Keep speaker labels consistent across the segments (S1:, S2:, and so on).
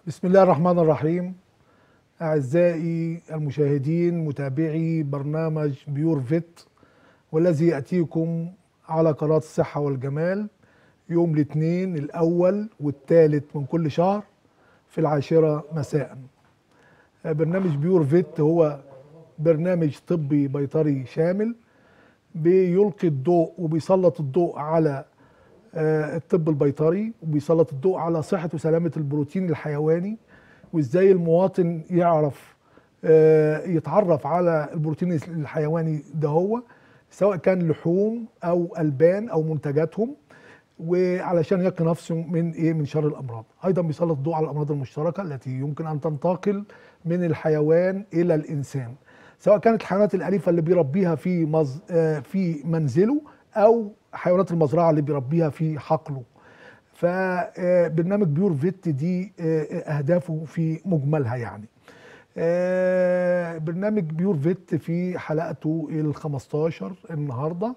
S1: بسم الله الرحمن الرحيم أعزائي المشاهدين متابعي برنامج بيور فيت والذي يأتيكم على قناة الصحة والجمال يوم الاثنين الأول والثالث من كل شهر في العاشرة مساء برنامج بيور فيت هو برنامج طبي بيطري شامل بيلقي الضوء وبيسلط الضوء على آه، الطب البيطري وبيسلط الضوء على صحة وسلامة البروتين الحيواني وازاي المواطن يعرف آه، يتعرف على البروتين الحيواني ده هو سواء كان لحوم او البان او منتجاتهم وعلشان يقي نفسه من ايه من شر الامراض ايضا بيسلط الضوء على الامراض المشتركه التي يمكن ان تنتقل من الحيوان الى الانسان سواء كانت الحيوانات الاليفه اللي بيربيها في مز... آه، في منزله او حيوانات المزرعه اللي بيربيها في حقله فبرنامج بيور فيت دي آه، اهدافه في مجملها يعني آه، برنامج بيور فيت في حلقته ال 15 النهارده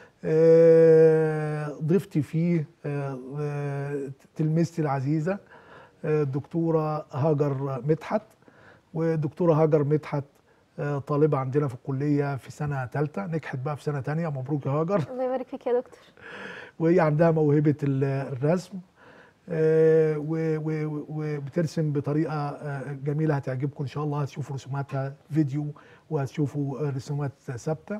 S1: آه، ضيفتي فيه آه، آه، تلميذتي العزيزه آه، الدكتوره هاجر مدحت والدكتوره هاجر مدحت آه، طالبه عندنا في الكليه في سنه ثالثه نجحت بقى في سنه ثانيه مبروك يا هاجر
S2: الله يبارك فيك يا دكتور
S1: وهي عندها موهبه ال- الرسم آه، و- و- وبترسم بطريقه آه، جميله هتعجبكم ان شاء الله هتشوفوا رسوماتها فيديو وهتشوفوا آه، رسومات ثابته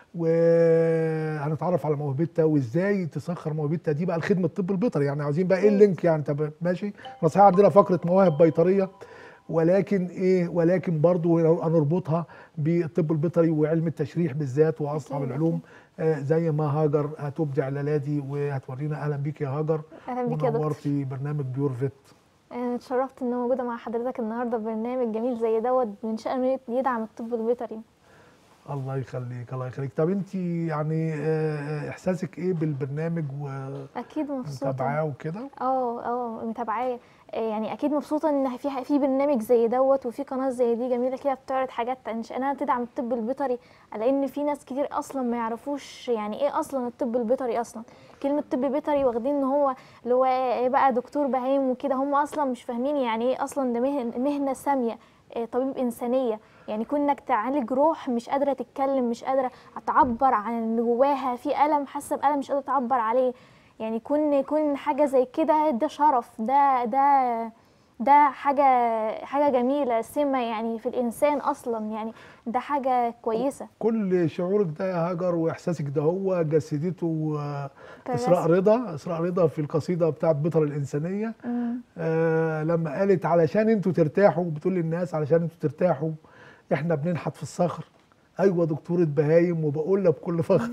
S1: وهنتعرف على موهبتها وازاي تسخر موهبتها دي بقى لخدمه الطب البيطري يعني عاوزين بقى ايه اللينك يعني طب ماشي احنا صحيح عندنا فقره مواهب بيطريه ولكن ايه ولكن برضو هنربطها بالطب البيطري وعلم التشريح بالذات واصعب
S2: أكيد،
S1: العلوم آه، زي ما هاجر هتبدع الليله دي وهتورينا اهلا بيك يا هاجر
S2: اهلا بيك يا دكتور
S1: ونورتي برنامج بيور فيت
S2: انا اتشرفت ان انا موجوده مع حضرتك النهارده في برنامج جميل زي دوت من شأنه يدعم الطب البيطري
S1: الله يخليك الله يخليك طب انت يعني آه، احساسك ايه بالبرنامج
S2: اكيد مبسوطه
S1: ومتابعاه وكده
S2: اه اه متابعاه آه، يعني اكيد مبسوطه ان في في برنامج زي دوت وفي قناه زي دي جميله كده بتعرض حاجات ان شأنها تدعم الطب البيطري على ان في ناس كتير اصلا ما يعرفوش يعني ايه اصلا الطب البيطري اصلا كلمه طب بيطري واخدين ان هو اللي هو ايه بقى دكتور بهايم وكده هم اصلا مش فاهمين يعني ايه اصلا ده مهن- مهنه ساميه آه، طبيب انسانيه يعني كونك تعالج روح مش قادره تتكلم مش قادره تعبر عن اللي جواها في الم حاسه بالم مش قادره تعبر عليه يعني يكون يكون حاجه زي كده ده شرف ده ده ده حاجه حاجه جميله سمه يعني في الانسان اصلا يعني ده حاجه كويسه
S1: كل شعورك ده يا هاجر واحساسك ده هو جسدته آه،
S2: في
S1: اسراء
S2: الرسم.
S1: رضا اسراء رضا في القصيده بتاعت بطر الانسانيه
S2: مم.
S1: آه لما قالت علشان انتوا ترتاحوا بتقول للناس علشان انتوا ترتاحوا احنا بننحت في الصخر ايوه دكتوره بهايم وبقول لك بكل فخر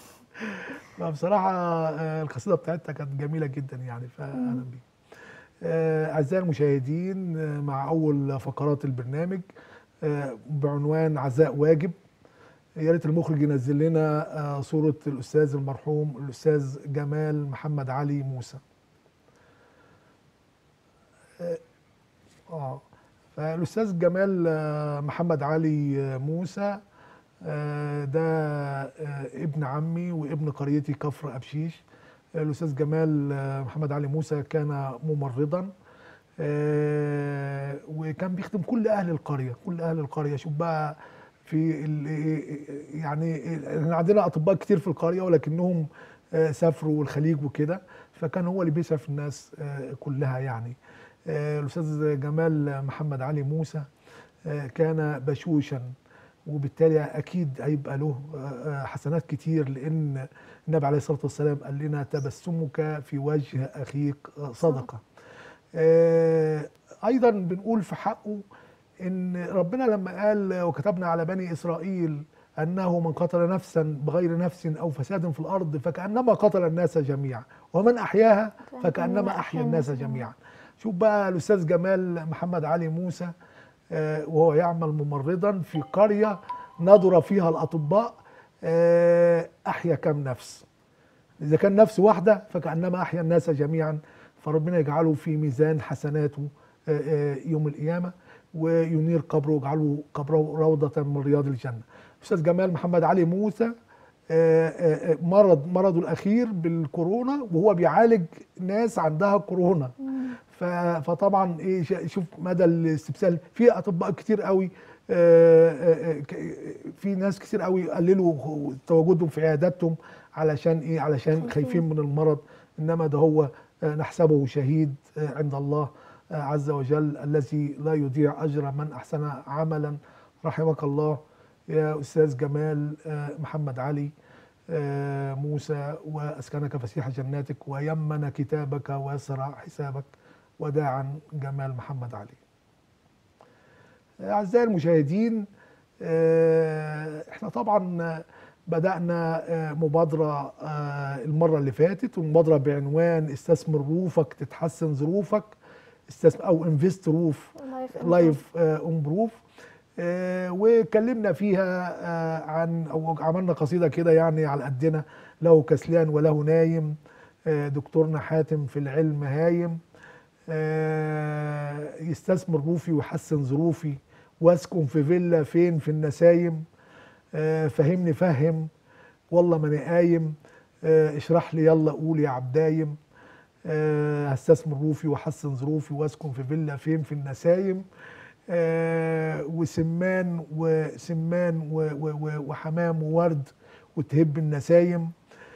S1: فبصراحه آه القصيده بتاعتها كانت جميله جدا يعني فاهلا بيك آه، اعزائي المشاهدين آه، مع اول فقرات البرنامج آه، بعنوان عزاء واجب يا ريت المخرج ينزل لنا آه، صوره الاستاذ المرحوم الاستاذ جمال محمد علي موسى اه آه. فالاستاذ جمال آه، محمد علي آه، موسى آه، ده آه، ابن عمي وابن قريتي كفر ابشيش الاستاذ جمال آه، محمد علي موسى كان ممرضا آه، وكان بيخدم كل اهل القريه كل اهل القريه شوف بقى في ال- يعني احنا عندنا اطباء كتير في القريه ولكنهم آه، سافروا الخليج وكده فكان هو اللي بيسعف الناس آه، كلها يعني آه، الاستاذ جمال محمد علي موسى آه، كان بشوشا وبالتالي اكيد هيبقى له آه، آه، حسنات كتير لان النبي عليه الصلاه والسلام قال لنا تبسمك في وجه اخيك آه، صدقه آه، ايضا بنقول في حقه ان ربنا لما قال وكتبنا على بني اسرائيل انه من قتل نفسا بغير نفس او فساد في الارض فكانما قتل الناس جميعا ومن احياها فكانما احيا الناس جميعا شوف بقى الاستاذ جمال محمد علي موسى آه، وهو يعمل ممرضا في قريه نضر فيها الاطباء آه، احيا كم نفس اذا كان نفس واحده فكانما احيا الناس جميعا فربنا يجعله في ميزان حسناته آه، آه، يوم القيامه وينير قبره ويجعله قبره روضه من رياض الجنه استاذ جمال محمد علي موسى آه، آه، آه، مرض مرضه الاخير بالكورونا وهو بيعالج ناس عندها كورونا ف- فطبعا ايه شا- شوف مدى الاستبسال في اطباء كتير قوي آه، آه، آه، ك- في ناس كتير قوي قللوا تواجدهم في عياداتهم علشان ايه علشان
S2: خايفين.
S1: خايفين من المرض انما ده هو آه، نحسبه شهيد آه، عند الله آه، عز وجل الذي لا يضيع اجر من احسن عملا رحمك الله يا استاذ جمال آه، محمد علي آه، موسى واسكنك فسيح جناتك ويمن كتابك ويسر حسابك وداعا جمال محمد علي أعزائي المشاهدين آه، احنا طبعا بدأنا آه، مبادرة آه، المرة اللي فاتت والمبادرة بعنوان استثمر روفك تتحسن ظروفك استثمر أو انفست روف
S2: لايف
S1: لايف امبروف واتكلمنا فيها آه، عن او عملنا قصيده كده يعني على قدنا له كسلان وله نايم آه، دكتورنا حاتم في العلم هايم آه، يستثمر روفي ويحسن ظروفي واسكن في فيلا فين في النسايم آه، فهمني فهم والله ماني قايم آه، اشرح لي يلا قول يا عبدايم آه، هستثمر روفي واحسن ظروفي واسكن في فيلا فين في النسايم آه، وسمان وسمان و- و- و- وحمام وورد وتهب النسايم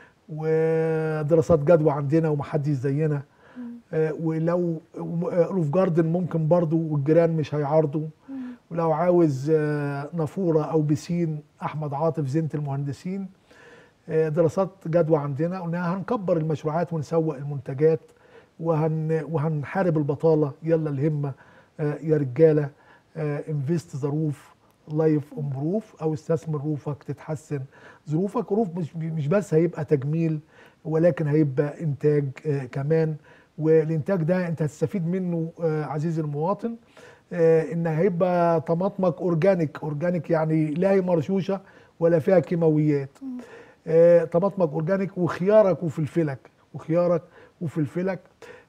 S1: ودراسات جدوى عندنا ومحدش زينا آه، ولو آه، روف جاردن ممكن برضو والجيران مش هيعارضوا ولو عاوز آه، نافوره او بسين احمد عاطف زينه المهندسين آه، دراسات جدوى عندنا قلنا هنكبر المشروعات ونسوق المنتجات وهن وهنحارب البطاله يلا الهمه آه، يا رجاله انفست ظروف لايف امبروف او استثمر روفك تتحسن ظروفك روف مش مش بس هيبقى تجميل ولكن هيبقى انتاج آه، كمان والانتاج ده انت هتستفيد منه آه، عزيزي المواطن آه، ان هيبقى طماطمك اورجانيك اورجانيك يعني لا هي مرشوشه ولا فيها كيماويات آه، طماطمك اورجانيك وخيارك وفلفلك وخيارك وفلفلك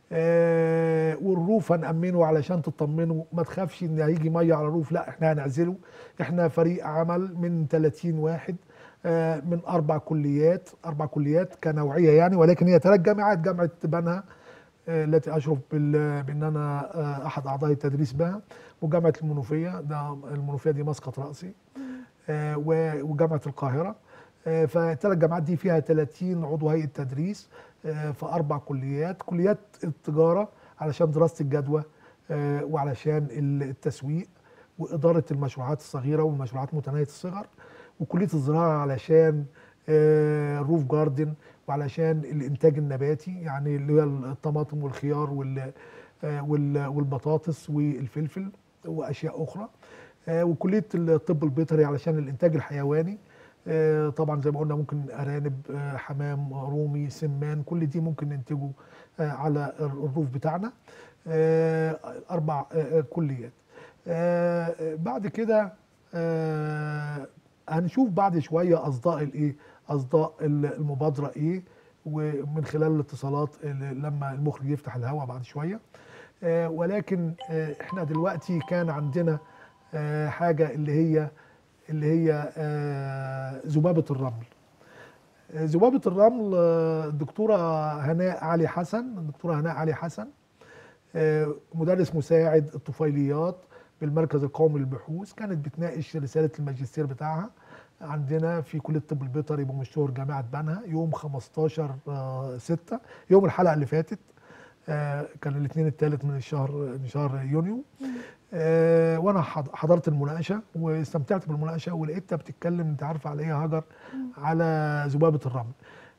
S1: آه، والروف هنأمنه علشان تطمنوا ما تخافش ان هيجي ميه على الروف لا احنا هنعزله احنا فريق عمل من 30 واحد آه، من اربع كليات اربع كليات كنوعيه يعني ولكن هي ثلاث جامعات جامعه بنها آه، التي اشرف بال- بان انا آه، احد اعضاء التدريس بها وجامعه المنوفيه ده المنوفيه دي مسقط راسي آه، و- وجامعه القاهره آه، فالثلاث جامعات دي فيها 30 عضو هيئه تدريس آه، في اربع كليات كليات التجاره علشان دراسه الجدوى آه، وعلشان التسويق واداره المشروعات الصغيره والمشروعات متناهيه الصغر وكليه الزراعه علشان آه، الروف جاردن وعلشان الانتاج النباتي يعني اللي هي الطماطم والخيار وال آه، وال- والبطاطس والفلفل واشياء اخرى آه، وكليه الطب البيطري علشان الانتاج الحيواني آه، طبعا زي ما قلنا ممكن ارانب آه، حمام رومي سمان كل دي ممكن ننتجه آه، على الروف بتاعنا آه، اربع آه، آه، كليات آه، آه، بعد كده آه، هنشوف بعد شويه اصداء الايه اصداء المبادره ايه ومن خلال الاتصالات اللي لما المخرج يفتح الهواء بعد شويه آه، ولكن آه، احنا دلوقتي كان عندنا آه، حاجه اللي هي اللي هي آه، ذبابه الرمل آه، ذبابه الرمل آه، الدكتوره هناء علي حسن الدكتوره هناء علي حسن آه، مدرس مساعد الطفيليات بالمركز القومي للبحوث كانت بتناقش رساله الماجستير بتاعها عندنا في كليه الطب البيطري بمشهور جامعه بنها يوم 15 6 يوم الحلقه اللي فاتت آه، كان الاثنين الثالث من الشهر من شهر يونيو آه، وانا حض- حضرت المناقشه واستمتعت بالمناقشه ولقيتها بتتكلم انت عارفه على ايه يا هاجر على ذبابه الرمل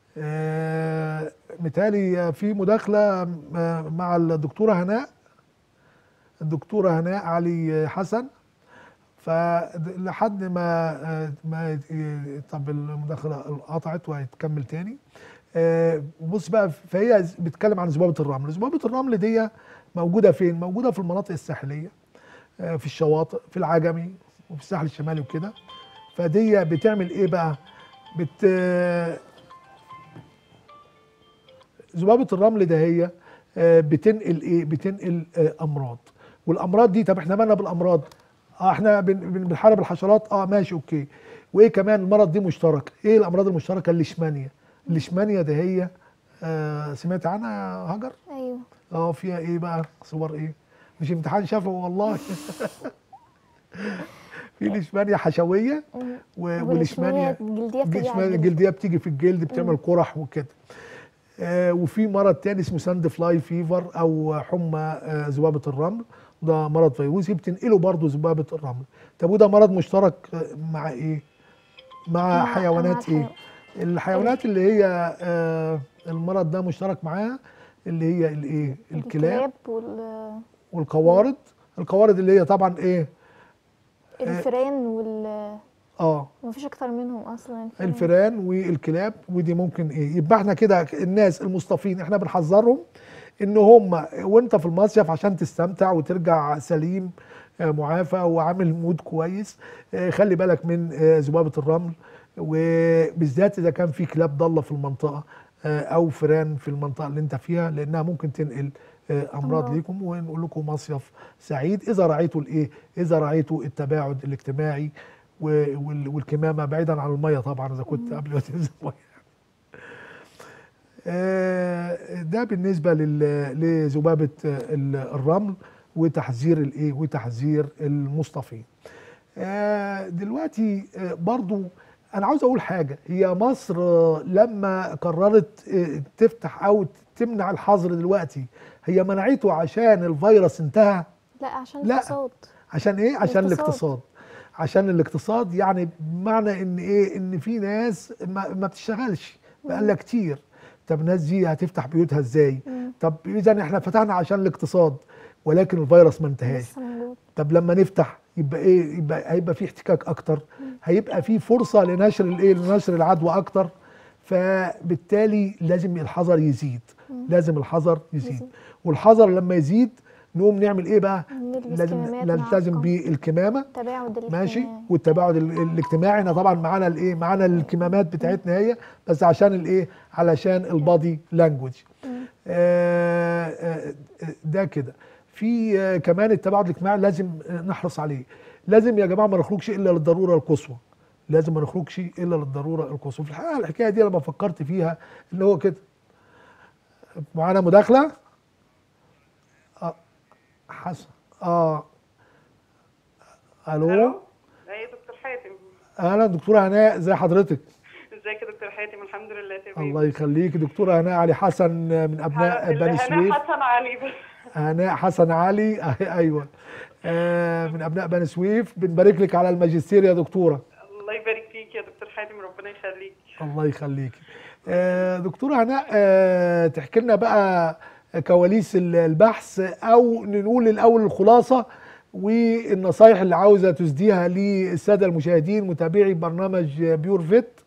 S1: آه، متهيألي في مداخله آه، مع الدكتوره هناء الدكتوره هناء علي حسن فلحد ما آه، ما آه، طب المداخله قطعت وهتكمل تاني آه، بص بقى فهي بتتكلم عن ذبابه الرمل ذبابه الرمل دي موجوده فين موجوده في المناطق الساحليه آه، في الشواطئ في العجمي وفي الساحل الشمالي وكده فدي بتعمل ايه بقى بت ذبابه الرمل ده هي آه، بتنقل ايه بتنقل آه، امراض والامراض دي طب احنا مالنا بالامراض اه احنا بن- بن- بنحارب الحشرات اه ماشي اوكي وايه كمان المرض دي مشترك ايه الامراض المشتركه الليشمانيا الليشمانيا ده هي آه سمعت عنها يا هاجر
S2: ايوه
S1: اه فيها ايه بقى صور ايه مش امتحان شفوي والله في ليشمانيا حشويه و-
S2: والليشمانيا
S1: وليشمانيا
S2: الجلديه بتيجي على
S1: ليشمانيا
S2: الجلد.
S1: الجلديه بتيجي في الجلد بتعمل قرح وكده آه وفي مرض تاني اسمه ساند فلاي فيفر او حمى آه ذبابه الرمل ده مرض فيروسي بتنقله برضه ذبابه الرمل طب وده مرض مشترك آه، مع ايه مع
S2: مع-
S1: حيوانات
S2: مع
S1: ايه الحيوانات اللي هي آه المرض ده مشترك معاها اللي هي الايه الكلاب
S2: وال...
S1: والقوارض القوارض اللي هي طبعا ايه
S2: الفئران وال
S1: اه
S2: مفيش اكتر منهم اصلا
S1: الفئران والكلاب ودي ممكن ايه يبقى احنا كده الناس المصطفين احنا بنحذرهم ان هم وانت في المصيف عشان تستمتع وترجع سليم آه، معافى وعامل مود كويس آه، خلي بالك من آه، ذبابه الرمل وبالذات اذا كان في كلاب ضاله في المنطقه آه، او فئران في المنطقه اللي انت فيها لانها ممكن تنقل آه، امراض
S2: أمراض.
S1: ليكم ونقول لكم مصيف سعيد اذا راعيتوا الايه اذا راعيتوا التباعد الاجتماعي و- وال- والكمامه بعيدا عن الميه طبعا اذا كنت قبل ما تنزل الميه آه، ده بالنسبه لل- لذبابه آه، ال- الرمل وتحذير الايه وتحذير المصطفين آه، دلوقتي آه، برضو انا عاوز اقول حاجه هي مصر آه، لما قررت آه، تفتح او تمنع الحظر دلوقتي هي منعته عشان الفيروس انتهى
S2: لا عشان
S1: لا.
S2: الاقتصاد
S1: عشان ايه عشان
S2: الاقتصاد.
S1: الاقتصاد عشان الاقتصاد يعني بمعنى ان ايه ان في ناس ما, ما بتشتغلش بقالها كتير طب الناس دي هتفتح بيوتها ازاي
S2: مم.
S1: طب اذا احنا فتحنا عشان الاقتصاد ولكن الفيروس ما انتهاش
S2: لسه موجود
S1: طب لما نفتح يبقى ايه يبقى هيبقى في احتكاك اكتر هيبقى في فرصه لنشر الايه لنشر العدوى اكتر فبالتالي لازم الحذر يزيد لازم الحذر يزيد
S2: يزيد.
S1: والحذر لما يزيد نقوم نعمل ايه بقى
S2: نلبس
S1: لازم
S2: كمامات مع
S1: نلتزم
S2: أرقام.
S1: بالكمامه
S2: تباعد
S1: ماشي
S2: الاجتماعي.
S1: والتباعد ال- الاجتماعي احنا طبعا معانا الايه معانا الكمامات بتاعتنا هي بس عشان الايه علشان البادي لانجوج
S2: مم.
S1: ده كده في آه، كمان التباعد الاجتماعي لازم آه، نحرص عليه لازم يا جماعه ما نخرجش الا للضروره القصوى لازم ما نخرجش الا للضروره القصوى في الحقيقه الحكايه دي لما فكرت فيها اللي هو كده معانا مداخله اه حسن اه الو
S3: الو ايه دكتور حاتم
S1: اهلا دكتوره هناء ازي حضرتك
S3: ازيك يا دكتور حاتم الحمد لله تمام
S1: الله يخليك دكتوره هناء علي حسن من ابناء بني
S3: انا
S1: سويف
S3: حسن علي بس
S1: هناء حسن علي أه- ايوه آه من ابناء بني سويف بنبارك لك على الماجستير يا دكتوره
S3: الله يبارك فيك يا دكتور حاتم ربنا يخليك
S1: الله يخليك آه دكتوره هناء آه تحكي لنا بقى كواليس ال- البحث او نقول الاول الخلاصه والنصايح اللي عاوزه تسديها للساده المشاهدين متابعي برنامج بيور فيت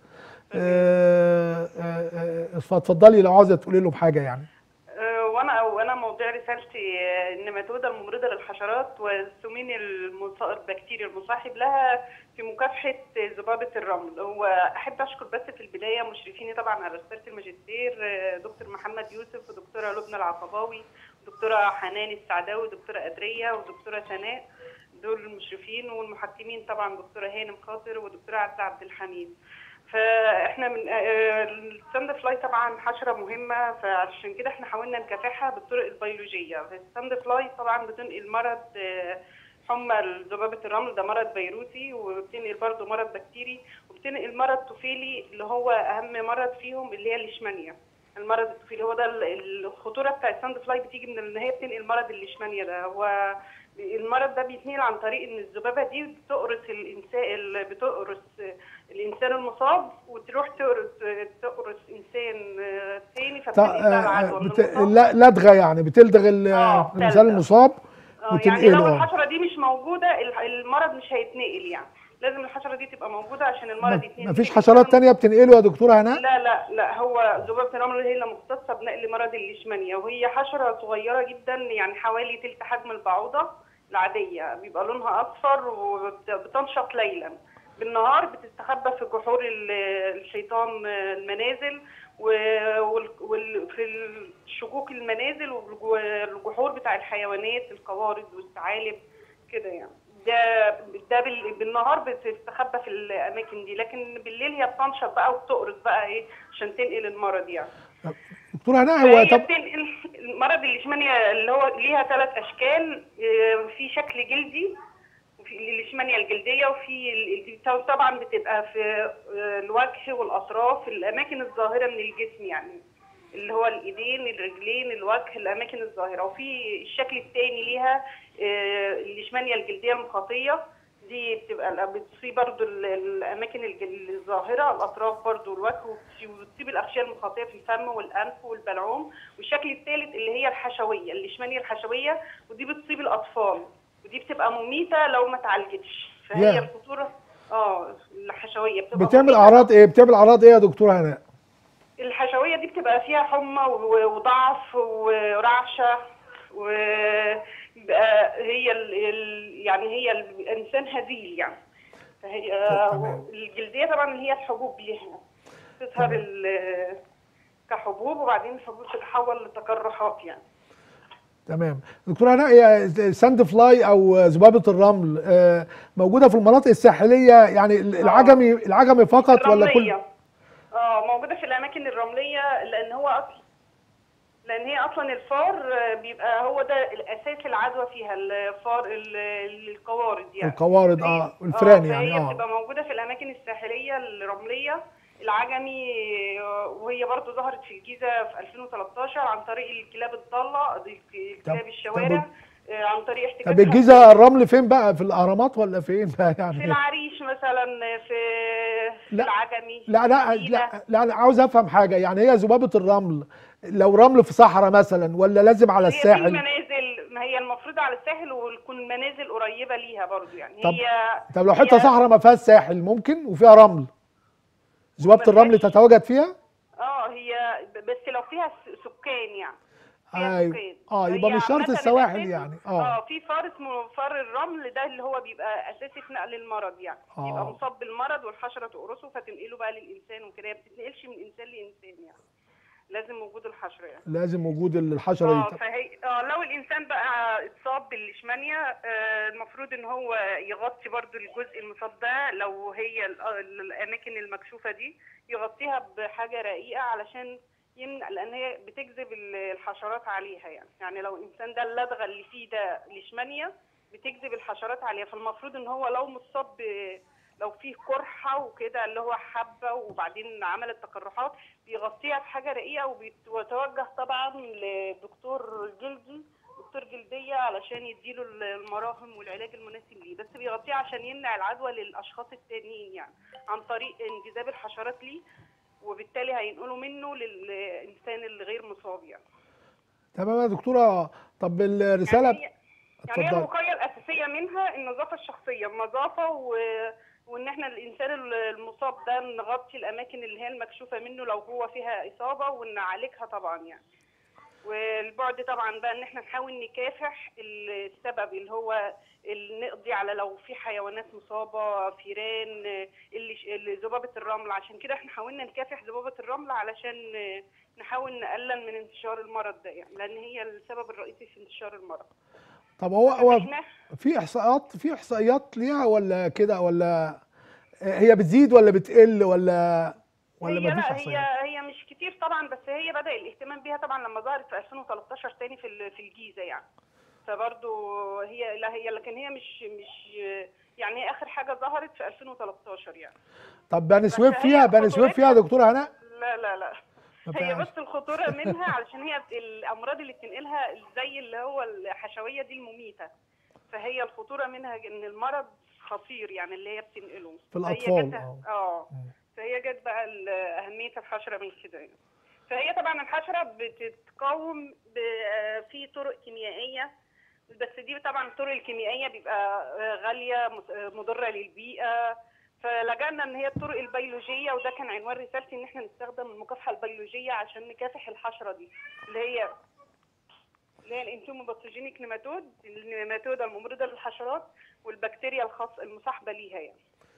S1: آه آه آه اتفضلي لو عاوزه تقولي لهم حاجه يعني
S3: أه، وانا وانا موضوع رسالتي أه، النماتوده الممرضه للحشرات والسمين المص- البكتيريا المصاحب لها في مكافحه ذبابه الرمل هو احب اشكر بس في البدايه مشرفيني طبعا على رساله الماجستير أه، دكتور محمد يوسف ودكتوره لبنى العقباوي ودكتوره حنان السعداوي ودكتوره ادريه ودكتوره سناء دول المشرفين والمحكمين طبعا دكتوره هانم خاطر ودكتوره عزه عبد الحميد فاحنا من آه، الساند فلاي طبعا حشره مهمه فعشان كده احنا حاولنا نكافحها بالطرق البيولوجيه الساند فلاي طبعا بتنقل مرض آه، حمى ذبابه الرمل ده مرض فيروسي وبتنقل برضه مرض بكتيري وبتنقل مرض طفيلي اللي هو اهم مرض فيهم اللي هي الليشمانيا المرض الطفيلي هو ده ال- الخطوره بتاع الساند فلاي بتيجي من ان هي بتنقل مرض الليشمانيا ده هو المرض ده بيتنقل عن طريق ان الذبابه دي بتقرص الانسان بتقرص الانسان المصاب وتروح تقرص تقرص انسان آه، تاني
S1: تا-
S3: فبتنقل بقى
S1: آه،
S3: العدوى من
S1: بت...
S3: المصاب.
S1: لا لدغه يعني بتلدغ ال-
S3: آه،
S1: الانسان
S3: تلدغ.
S1: المصاب
S3: آه، يعني
S1: وتنقله
S3: لو
S1: آه.
S3: الحشره دي مش موجوده ال- المرض مش هيتنقل يعني لازم الحشره دي تبقى موجوده عشان المرض يتنقل
S1: ما فيش حشرات تانية بتنقله يا دكتوره هناء
S3: لا لا لا هو ذبابة الرمل هي اللي مختصة بنقل مرض الليشمانيا وهي حشرة صغيرة جدا يعني حوالي تلت حجم البعوضة العادية بيبقى لونها أصفر وبتنشط ليلا بالنهار بتستخبى في جحور ال- الحيطان المنازل وفي الشقوق المنازل والجحور بتاع الحيوانات القوارض والثعالب كده يعني ده ده بال- بالنهار بتستخبى في الاماكن دي لكن بالليل هي بتنشط بقى وبتقرص بقى ايه عشان تنقل المرض يعني
S1: دكتور هناء هو
S3: فهي
S1: طب
S3: بتنقل المرض الليشمانيا اللي هو ليها ثلاث اشكال آه، في شكل جلدي وفي الليشمانيا الجلديه وفي ال- ال- طبعا بتبقى في آه، الوجه والاطراف الاماكن الظاهره من الجسم يعني اللي هو الايدين الرجلين الوجه الاماكن الظاهره وفي الشكل الثاني ليها آه، الليشمانيا الجلديه المخاطيه دي بتبقى بتصيب برضو ال- الاماكن الج- الظاهره الاطراف برضو الوجه وبتصيب- وبتصيب الاغشيه المخاطيه في الفم والانف والبلعوم والشكل الثالث اللي هي الحشويه الليشمانيا الحشويه ودي بتصيب الاطفال ودي بتبقى مميته لو ما اتعالجتش فهي
S1: ياه.
S3: الخطوره اه الحشويه بتبقى
S1: بتعمل
S3: مميتة.
S1: اعراض ايه بتعمل اعراض ايه يا دكتور هناء
S3: الحشوية دي بتبقى فيها حمى و- وضعف ورعشة وبقى هي ال ال يعني هي الإنسان هزيل يعني فهي
S1: تمام.
S3: الجلدية طبعا اللي هي الحبوب ليها تظهر ال- كحبوب وبعدين الحبوب تتحول لتقرحات يعني
S1: تمام دكتور هناء هي ساند فلاي او ذبابه الرمل آه، موجوده في المناطق الساحليه يعني العجمي العجمي فقط ولا كل
S3: الرملية اه موجودة في الأماكن الرملية لأن هو أصلا لأن هي أصلا الفار آه، بيبقى هو ده الأساس العدوى فيها الفار ال- القوارض يعني
S1: القوارض اه الفران يعني
S3: فهي
S1: اه
S3: بتبقى موجودة في الأماكن الساحلية الرملية العجمي آه، وهي برضو ظهرت في الجيزة في 2013 عن طريق الكلاب الضالة دي كلاب
S1: طب-
S3: الشوارع آه، عن طريق احتكاك
S1: طب الجيزه الرمل فين بقى في الاهرامات ولا فين بقى
S3: في
S1: يعني
S3: العريش مثلا في في
S1: لا.
S3: العجمي
S1: لا لا
S3: في الجيزة.
S1: لا لا أنا عاوز افهم حاجه يعني هي ذبابه الرمل لو رمل في صحراء مثلا ولا لازم على
S3: هي في
S1: الساحل
S3: منازل ما هي المفروض على الساحل وتكون منازل قريبه ليها برضو يعني
S1: طب-
S3: هي
S1: طب لو حته
S3: هي-
S1: صحراء ما فيهاش ساحل ممكن وفيها رمل ذبابه
S3: ما
S1: الرمل
S3: فيهاش.
S1: تتواجد فيها
S3: اه هي ب- بس لو فيها س- سكان يعني فيها
S1: ايوه
S3: سكان.
S1: اه
S3: هي
S1: يبقى مش شرط
S3: عامة
S1: السواحل
S3: الأساس-
S1: يعني
S3: اه
S1: اه
S3: في فار اسمه فار الرمل ده اللي هو بيبقى اساسي في نقل المرض يعني
S1: آه.
S3: يبقى مصاب بالمرض والحشره تقرصه فتنقله بقى للانسان وكده هي ما بتتنقلش من انسان لانسان يعني لازم وجود الحشره يعني
S1: لازم وجود الحشره
S3: اه
S1: دي
S3: فهي اه لو الانسان بقى اتصاب بالليشمانيا آه المفروض ان هو يغطي برضو الجزء المصاب ده لو هي ال- آه، الاماكن المكشوفه دي يغطيها بحاجه رقيقه علشان يمنع لان هي بتجذب ال- الحشرات عليها يعني يعني لو الانسان ده اللدغه اللي فيه ده ليشمانيا بتجذب الحشرات عليها فالمفروض ان هو لو مصاب ب- لو فيه قرحه وكده اللي هو حبه وبعدين عملت تقرحات بيغطيها بحاجه رقيقه وبيت- ويتوجه طبعا لدكتور جلدي دكتور جلديه علشان يديله المراهم والعلاج المناسب ليه بس بيغطيها عشان يمنع العدوى للاشخاص التانيين يعني عن طريق انجذاب الحشرات ليه وبالتالي هينقلوا منه للانسان اللي غير مصاب يعني
S1: تمام يا دكتوره طب الرساله
S3: يعني هي يعني هي
S1: اتفضل.
S3: الوقايه الاساسيه منها النظافه الشخصيه النظافه و... وان احنا الانسان المصاب ده نغطي الاماكن اللي هي المكشوفه منه لو هو فيها اصابه ونعالجها طبعا يعني والبعد طبعا بقى ان احنا نحاول نكافح السبب اللي هو اللي نقضي على لو في حيوانات مصابه فيران اللي اللي ذبابه الرمل عشان كده احنا حاولنا نكافح ذبابه الرمل علشان نحاول نقلل من انتشار المرض ده يعني لان هي السبب الرئيسي في انتشار المرض
S1: طب هو هو
S3: احنا
S1: في احصاءات في احصائيات ليها ولا كده ولا هي بتزيد ولا بتقل ولا ولا
S3: هي
S1: ما فيش
S3: لا
S1: احصائيات
S3: هي هي مش كتير طبعا بس هي بدا الاهتمام بيها طبعا لما ظهرت في 2013 تاني في ال- في الجيزه يعني فبرضو هي لا هي لكن هي مش مش يعني هي اخر حاجه ظهرت في 2013 يعني
S1: طب بني
S3: بس
S1: سويف
S3: هي
S1: فيها بني سويف فيها يا دكتوره هناء
S3: لا لا لا
S1: ما
S3: هي
S1: فيهاش.
S3: بس الخطوره منها علشان هي بت- الامراض اللي بتنقلها زي اللي هو الحشويه دي المميته فهي الخطوره منها ان المرض خطير يعني اللي هي بتنقله
S1: في
S3: فهي
S1: الأطفال،
S3: جت-
S1: آه.
S3: اه
S1: مم.
S3: فهي جت بقى ال- اهميه الحشره من كده يعني. فهي طبعا الحشره بتتقاوم ب- في طرق كيميائيه بس دي طبعا الطرق الكيميائيه بيبقى غاليه مس- مضره للبيئه فلجأنا ان هي الطرق البيولوجيه وده كان عنوان رسالتي ان احنا نستخدم المكافحه البيولوجيه عشان نكافح الحشره دي اللي هي اللي هي الانتوموباثوجينيك نيماتود النيماتوده الممرضه للحشرات والبكتيريا الخاص المصاحبه ليها يعني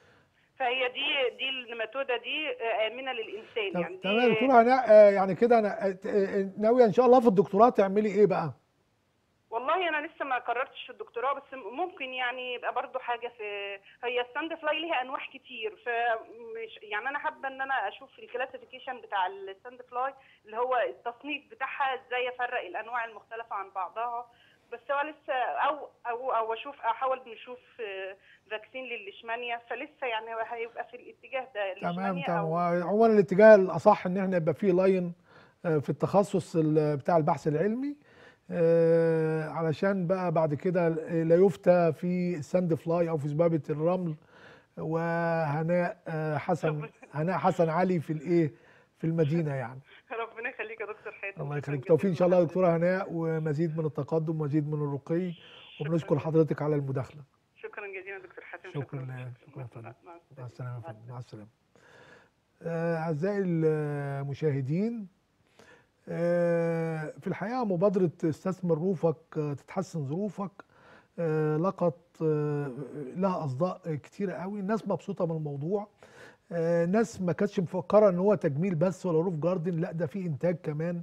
S3: فهي دي دي النيماتوده دي آه، امنه للانسان
S1: طب-
S3: يعني
S1: تمام يا
S3: دي
S1: دكتوره هناء آه، يعني كده انا آه، آه، ناويه ان شاء الله في الدكتوراه تعملي ايه بقى؟
S3: والله انا لسه ما قررتش في الدكتوراه بس ممكن يعني يبقى برضو حاجه في هي الستاند فلاي ليها انواع كتير فمش يعني انا حابه ان انا اشوف الكلاسيفيكيشن بتاع الستاند فلاي اللي هو التصنيف بتاعها ازاي افرق الانواع المختلفه عن بعضها بس هو لسه او او او اشوف احاول نشوف آه، فاكسين للليشمانيا فلسه يعني هيبقى في الاتجاه ده
S1: تمام
S3: الليشمانيا
S1: تمام
S3: أو-
S1: هو عموما الاتجاه الاصح ان احنا يبقى فيه لاين آه، في التخصص ال- بتاع البحث العلمي آه، علشان بقى بعد كده لا يفتى في الساند فلاي او في ذبابه الرمل وهناء آه، حسن هناء حسن علي في الايه في المدينه يعني
S3: ربنا يخليك يا دكتور حاتم
S1: الله
S3: شكراً
S1: يخليك توفيق ان شاء الله يا
S3: جزيلاً.
S1: دكتوره هناء ومزيد من التقدم ومزيد من الرقي وبنشكر حضرتك على المداخله
S3: شكرا جزيلا دكتور حاتم
S1: شكراً لله. شكراً يا فندم.
S3: مع
S1: مع السلامة يا فندم مع السلامة آه، أعزائي المشاهدين آه، في الحقيقة مبادرة استثمر روفك آه، تتحسن ظروفك آه، لقت آه، لها أصداء كتيرة قوي الناس مبسوطة من الموضوع آه، ناس ما كانتش مفكرة ان هو تجميل بس ولا روف جاردن لا ده في انتاج كمان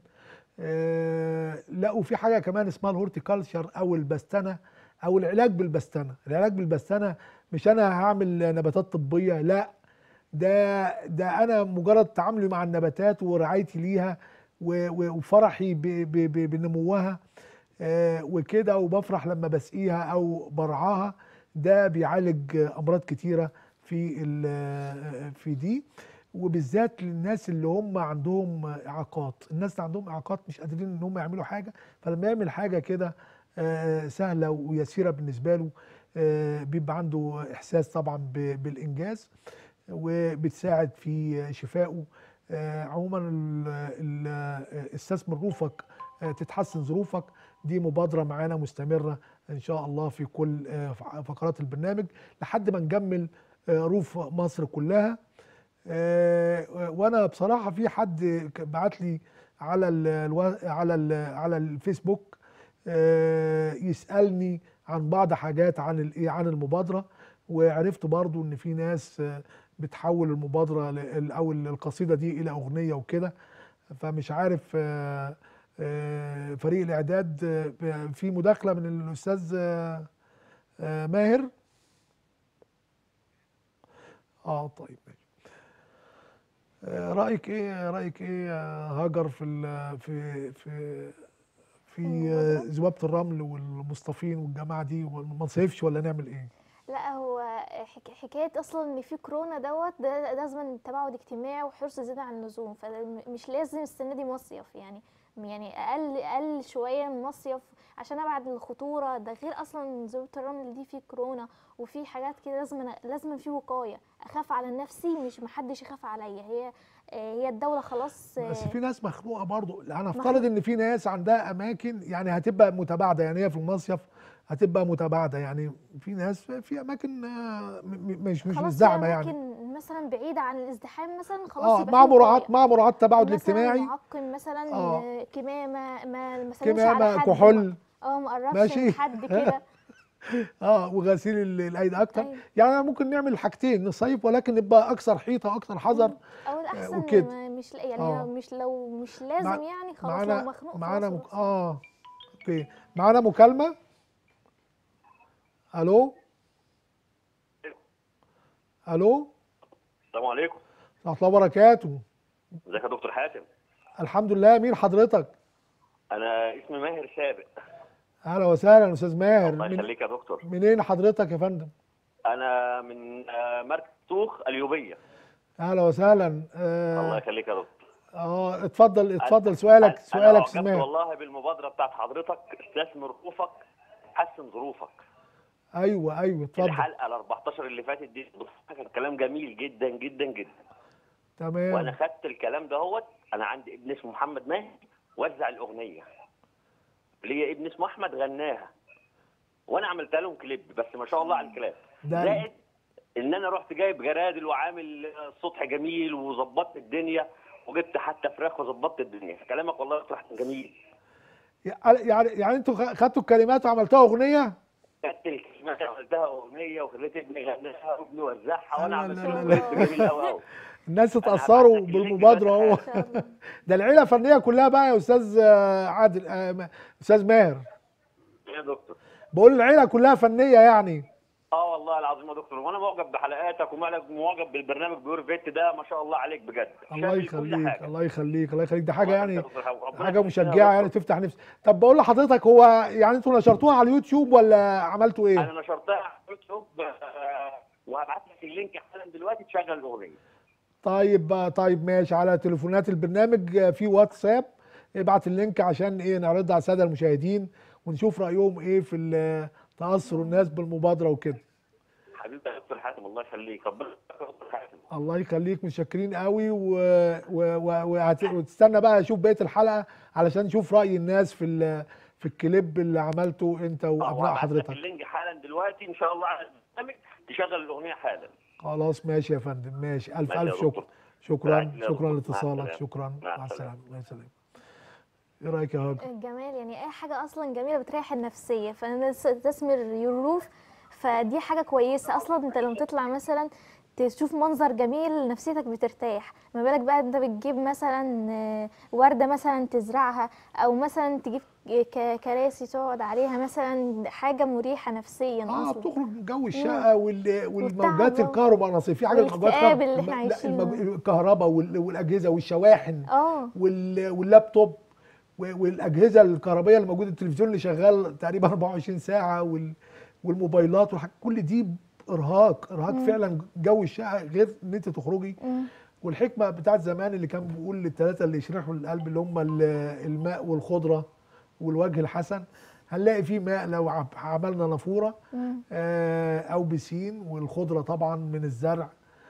S1: آه، لقوا في حاجة كمان اسمها الهورتيكالتشر او البستنة او العلاج بالبستنة العلاج بالبستنة مش انا هعمل نباتات طبية لا ده ده انا مجرد تعاملي مع النباتات ورعايتي ليها و- و- وفرحي ب- ب- ب- بنموها آه، وكده وبفرح لما بسقيها او برعاها ده بيعالج امراض كتيره في ال- في دي وبالذات للناس اللي هم عندهم اعاقات الناس اللي عندهم اعاقات مش قادرين ان هم يعملوا حاجه فلما يعمل حاجه كده آه، سهله ويسيره بالنسبه له آه، بيبقى عنده احساس طبعا ب- بالانجاز وبتساعد في شفائه آه، عموما ال- ال- استثمر روفك آه، تتحسن ظروفك دي مبادرة معانا مستمرة إن شاء الله في كل آه، فقرات البرنامج لحد ما نجمل آه، روف مصر كلها آه، وانا بصراحه في حد ك- بعت لي على ال الوا- على ال على الفيسبوك آه، يسالني عن بعض حاجات عن الايه عن المبادره وعرفت برضو ان في ناس آه، بتحول المبادره ل- او القصيده دي الى اغنيه وكده فمش عارف آه، آه، فريق الاعداد آه، في مداخله من الاستاذ آه، آه، ماهر اه طيب ماشي آه، رايك ايه رايك ايه يا هاجر في ال- في في في آه، ذبابه الرمل والمصطفين والجماعه دي وما نصيفش ولا نعمل ايه
S2: لا هو حك... حكايه اصلا ان في كورونا دوت ده لازم تباعد اجتماعي وحرص زياده عن اللزوم فمش لازم السنه دي مصيف يعني يعني اقل اقل شويه من مصيف عشان ابعد الخطوره ده غير اصلا ذبابه الرمل دي في كورونا وفي حاجات كده لازم لازم في وقايه اخاف على نفسي مش محدش يخاف عليا هي هي الدوله خلاص
S1: بس في ناس مخنوقه برضو انا
S2: مخنوق.
S1: افترض ان في ناس عندها اماكن يعني هتبقى متباعده يعني هي في المصيف هتبقى متباعده يعني في ناس في اماكن آه، م- م- مش مش
S2: خلاص
S1: زحمه
S2: في
S1: يعني
S2: اماكن مثلا بعيده عن الازدحام مثلا خلاص
S1: اه
S2: يبقى
S1: مع
S2: في
S1: مراعاه
S2: وقاية.
S1: مع مراعاه التباعد
S2: مثلا
S1: الاجتماعي
S2: معقم مثلا
S1: آه.
S2: آه. كمامه ما ما سلمش على
S1: كمامه
S2: حد
S1: كحول
S2: اه ما قربش
S1: ماشي.
S2: من حد كده
S1: اه وغسيل ال- الايدي اكتر
S2: أيوة.
S1: يعني ممكن نعمل حاجتين نصيف ولكن نبقى اكثر حيطه اكثر حذر
S2: او الاحسن
S1: وكده.
S2: ما مش يعني
S1: آه.
S2: لو مش لو مش لازم
S1: مع-
S2: يعني خلاص
S1: معانا
S2: لو مخنوق
S1: معانا
S2: خلاص
S1: مك...
S2: خلاص.
S1: اه اوكي معانا مكالمه الو الو
S4: السلام عليكم
S1: ورحمه الله وبركاته
S4: ازيك يا دكتور حاتم
S1: الحمد لله مين حضرتك
S4: انا اسمي ماهر سابق
S1: اهلا وسهلا استاذ ماهر
S4: الله
S1: من
S4: يخليك يا دكتور
S1: منين حضرتك يا فندم
S4: انا من آه، مركز طوخ اليوبيه
S1: اهلا وسهلا
S4: الله
S1: اه,
S4: يخليك يا دكتور
S1: آه اتفضل اتفضل
S4: أنا-
S1: سؤالك
S4: أنا
S1: سؤالك
S4: أعجبت
S1: استاذ ماهر
S4: والله بالمبادره بتاعت حضرتك استثمر ظروفك حسن ظروفك
S1: ايوه ايوه اتفضل
S4: الحلقه ال 14 اللي فاتت دي كان كلام جميل جدا جدا جدا
S1: تمام
S4: وانا خدت الكلام دهوت انا عندي ابن اسمه محمد ماهر وزع الاغنيه ليا ابن اسمه احمد غناها وانا عملت لهم كليب بس ما شاء الله على الكلام
S1: ده
S4: زائد ان انا رحت جايب جرادل وعامل السطح جميل وظبطت الدنيا وجبت حتى فراخ وظبطت الدنيا كلامك والله يا دكتور حسن جميل
S1: يعني يعني انتوا خ- خدتوا الكلمات وعملتوها اغنيه
S4: خدت الكلمات عملتها اغنيه وخليت ابني غناها وابني وزعها وانا
S1: لا
S4: عملت
S1: لا
S4: لهم
S1: لا
S4: كليب جميل قوي قوي
S1: الناس
S4: أنا
S1: اتأثروا
S4: هبعت لك اللينك
S1: بالمبادرة
S4: دلوقتي
S1: اهو
S2: ان شاء الله
S1: ده العيلة الفنية كلها بقى يا أستاذ آه، عادل آه، م- أستاذ ماهر
S4: يا دكتور
S1: بقول العيله كلها فنيه يعني
S4: اه والله العظيم يا دكتور وانا معجب بحلقاتك ومعجب بالبرنامج بيور فيت ده ما شاء الله عليك بجد
S1: الله
S4: شامل كل
S1: يخليك
S4: حاجة.
S1: الله يخليك الله يخليك ده حاجه
S4: الله
S1: يعني
S4: يخليك يا دكتور حبيبي. ربنا
S1: حاجه
S4: يخليك يا
S1: مشجعه يعني
S4: دكتور.
S1: تفتح نفس طب بقول لحضرتك هو يعني انتوا نشرتوها على اليوتيوب ولا عملتوا ايه
S4: انا نشرتها على اليوتيوب آه، وهبعت لك اللينك حالا دلوقتي تشغل الاغنيه
S1: طيب طيب ماشي على تليفونات البرنامج في واتساب ابعت اللينك عشان ايه نعرضها على الساده المشاهدين ونشوف رايهم ايه في ال- تاثر الناس بالمبادره وكده
S4: حبيبي يا دكتور حاتم الله يخليك ربنا يخليك يا دكتور حاتم
S1: الله يخليك متشكرين قوي و... و... و... وهت... وتستنى بقى اشوف بقيه الحلقه علشان نشوف راي الناس في ال... في الكليب اللي عملته انت
S4: آه،
S1: وابناء
S4: وهبعت لك
S1: حضرتك
S4: اللينك حالا دلوقتي ان شاء الله على البرنامج تشغل الاغنيه حالا
S1: خلاص ماشي يا فندم ماشي الف
S4: ماشي يا
S1: الف شكر
S4: دكتور.
S1: شكرا
S4: مع السلامة.
S1: شكرا
S4: مع
S1: لاتصالك
S4: السلامة.
S1: شكرا
S4: مع
S1: مع
S4: السلامة.
S1: السلامه مع السلامه ايه رايك يا هاجر
S2: الجمال يعني اي حاجه اصلا جميله بتريح النفسيه فانا تسمر يروف فدي حاجه كويسه اصلا انت لما تطلع مثلا تشوف منظر جميل نفسيتك بترتاح ما بالك بقى انت بتجيب مثلا آه، ورده مثلا تزرعها او مثلا تجيب ك- كراسي تقعد عليها مثلا حاجه مريحه نفسيا
S1: اه
S2: اصلا
S1: بتخرج من جو الشقه وال... والموجات
S2: والتعب.
S1: الكهربائيه في حاجه
S2: والاكتئاب
S1: موجات
S2: اللي احنا
S1: لا،
S2: عايشينه.
S1: المج- الكهرباء وال... والاجهزه والشواحن
S2: اه
S1: وال... واللابتوب و- والاجهزه الكهربائيه اللي موجوده التلفزيون اللي شغال تقريبا 24 ساعه وال... والموبايلات والحاجات كل دي ارهاق ارهاق فعلا جو الشقه غير ان انت تخرجي
S2: مم.
S1: والحكمه بتاعت زمان اللي كان بيقول للثلاثه اللي يشرحوا القلب اللي هم ال- الماء والخضره والوجه الحسن هنلاقي فيه ماء لو عب- عملنا نافوره
S2: مم.
S1: آه، او بسين والخضره طبعا من الزرع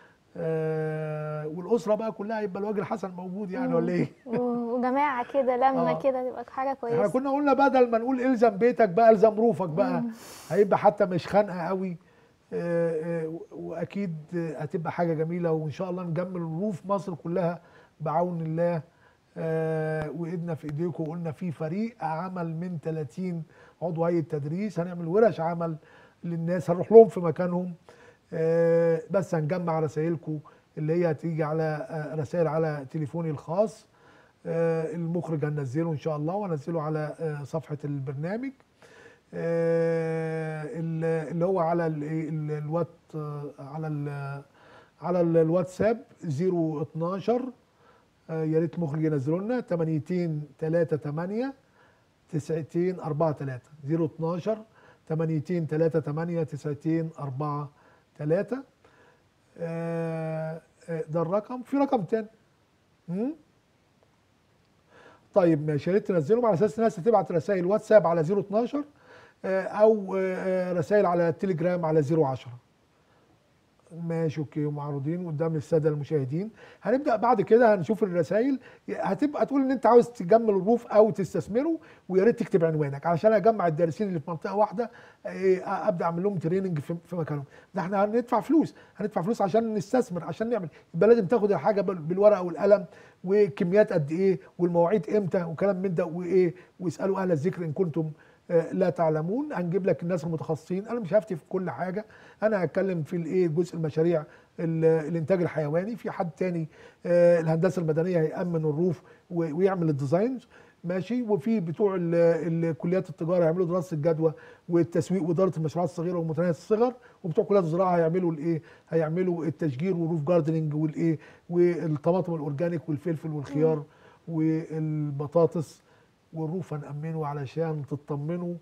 S1: آه، والاسره بقى كلها يبقى الوجه الحسن موجود يعني ولا ايه؟
S2: و- وجماعه كده لما
S1: آه.
S2: كده تبقى حاجه
S1: احنا
S2: كويسه
S1: كنا قلنا بدل ما نقول الزم بيتك بقى الزم روفك بقى هيبقى حتى مش خانقه قوي آه، آه، واكيد آه، هتبقى حاجه جميله وان شاء الله نجمل روف مصر كلها بعون الله آه، وايدنا في ايديكم وقلنا في فريق عمل من 30 عضو هيئه تدريس هنعمل ورش عمل للناس هنروح لهم في مكانهم آه، بس هنجمع رسائلكم اللي هي هتيجي على آه، رسائل على تليفوني الخاص آه، المخرج هننزله ان شاء الله وهنزله على آه، صفحه البرنامج آه، ال- اللي هو على ال- ال- الوات آه، على ال- على ال- الواتساب 012 آه، يا ريت المخرج ينزله لنا 82 38 90 43 012 82 38 90 43 آه، آه، ده الرقم في رقم تاني مم؟ طيب ماشي يا ريت تنزلهم على اساس الناس تبعت رسائل واتساب على 012 آه، او آه، رسائل على التليجرام على 010 ماشي اوكي ومعروضين قدام الساده المشاهدين هنبدا بعد كده هنشوف الرسائل هتبقى تقول ان انت عاوز تجمل الروف او تستثمره ويا ريت تكتب عنوانك علشان اجمع الدارسين اللي في منطقه واحده آه، ابدا اعمل لهم تريننج في في مكانهم ده احنا هندفع فلوس هندفع فلوس عشان نستثمر عشان نعمل يبقى لازم تاخد الحاجه بال- بالورقه والقلم وكميات قد ايه والمواعيد امتى وكلام من ده وايه واسالوا اهل الذكر ان كنتم آه، لا تعلمون هنجيب لك الناس المتخصصين انا مش هفتي في كل حاجه انا هتكلم في الايه جزء المشاريع ال- الانتاج الحيواني في حد تاني آه، الهندسه المدنيه هيامن الروف و- ويعمل الديزاينز ماشي وفي بتوع ال- ال- كليات التجاره هيعملوا دراسه الجدوى والتسويق واداره المشروعات الصغيره ومتناهيه الصغر وبتوع كليات الزراعه هيعملوا الايه هيعملوا التشجير والروف جاردنينج والايه والطماطم الاورجانيك والفلفل والخيار والبطاطس والروف هنأمنه علشان تطمنوا